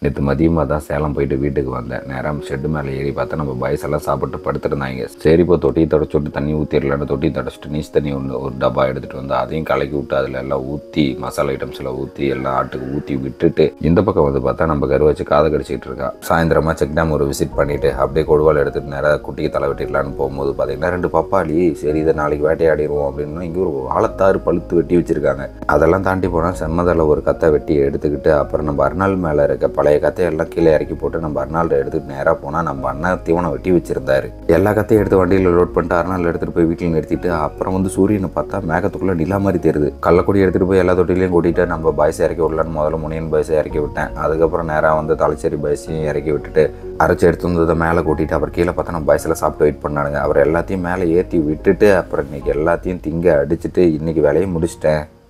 நேற்று மதியமாக தான் சேலம் போயிட்டு வீட்டுக்கு வந்தேன் நேரம் ஷெட்டு மேலே ஏறி பார்த்தா நம்ம பயஸ் எல்லாம் சாப்பிட்டு படுத்துருந்தாங்க சரி இப்போ தொட்டியை தொடச்சி விட்டு தண்ணி ஊற்றிடலான்னு தொட்டி தொடச்சிட்டு நீஸ் தண்ணி ஒன்று ஒரு டப்பா எடுத்துகிட்டு வந்து அதையும் கலக்கி விட்டு அதில் எல்லாம் ஊற்றி மசாலா ஐட்டம்ஸ் எல்லாம் ஊற்றி எல்லாம் ஆட்டுக்கு ஊற்றி விட்டுட்டு இந்த பக்கம் வந்து பார்த்தா நம்ம கரு வச்சு காதை கடிச்சிட்டு இருக்கா சாயந்தரமாக செக் டேம் ஒரு விசிட் பண்ணிட்டு அப்படியே கொடுவால் எடுத்துட்டு நேராக குட்டிக்கு தலை வெட்டிடலான்னு போகும்போது பார்த்தீங்கன்னா ரெண்டு பப்பாளி சரி இதை நாளைக்கு வேட்டையாடிடுவோம் அப்படின்னா இங்கே ஒரு வாழைத்தாறு பழுத்து வெட்டி வச்சிருக்காங்க அதெல்லாம் தாண்டி போனால் செம்மதில் ஒரு கத்தை வெட்டி எடுத்துக்கிட்டு அப்புறம் நம்ம அருணாள் மேலே இருக்க பழைய கத்தையெல்லாம் கீழே இறக்கி போட்டு நம்ம அருணாள் எடுத்துட்டு நேராக போனால் நம்ம அண்ணன் தீவனம் வெட்டி வச்சிருந்தாரு எல்லா கத்தையும் எடுத்து வண்டியில் லோட் பண்ணிட்டு அருணாள் எடுத்துகிட்டு போய் வீட்டில் நிறுத்திட்டு அப்புறம் வந்து சூரியனை பார்த்தா மேகத்துக்குள்ளே நிலா மாதிரி தெரியுது கள்ளக்குடி எடுத்துகிட்டு போய் எல்லா தொட்டிலையும் கூட்டிட்டு நம்ம பாய்ஸ் இறக்கி விடலான்னு முதல்ல முனியன் பாய்ஸை இறக்கி விட்டேன் அதுக்கப்புறம் நேராக வந்து தலைச்சேரி பாய்ஸையும் இறக்கி விட்டுட்டு அரைச்சி எடுத்து வந்ததை மேலே கூட்டிட்டு அப்புறம் கீழே பார்த்தா நம்ம பாய்ஸ் எல்லாம் சாப்பிட்டு வெயிட் பண்ணானுங்க அவர் எல்லாத்தையும் மேலே ஏற்றி விட்டுட்டு அப்புறம் இன்னைக்கு எல்லாத்தையும் திங்க அடிச்சுட்டு இன்னைக்கு வேலையை முடிச்சிட்டேன்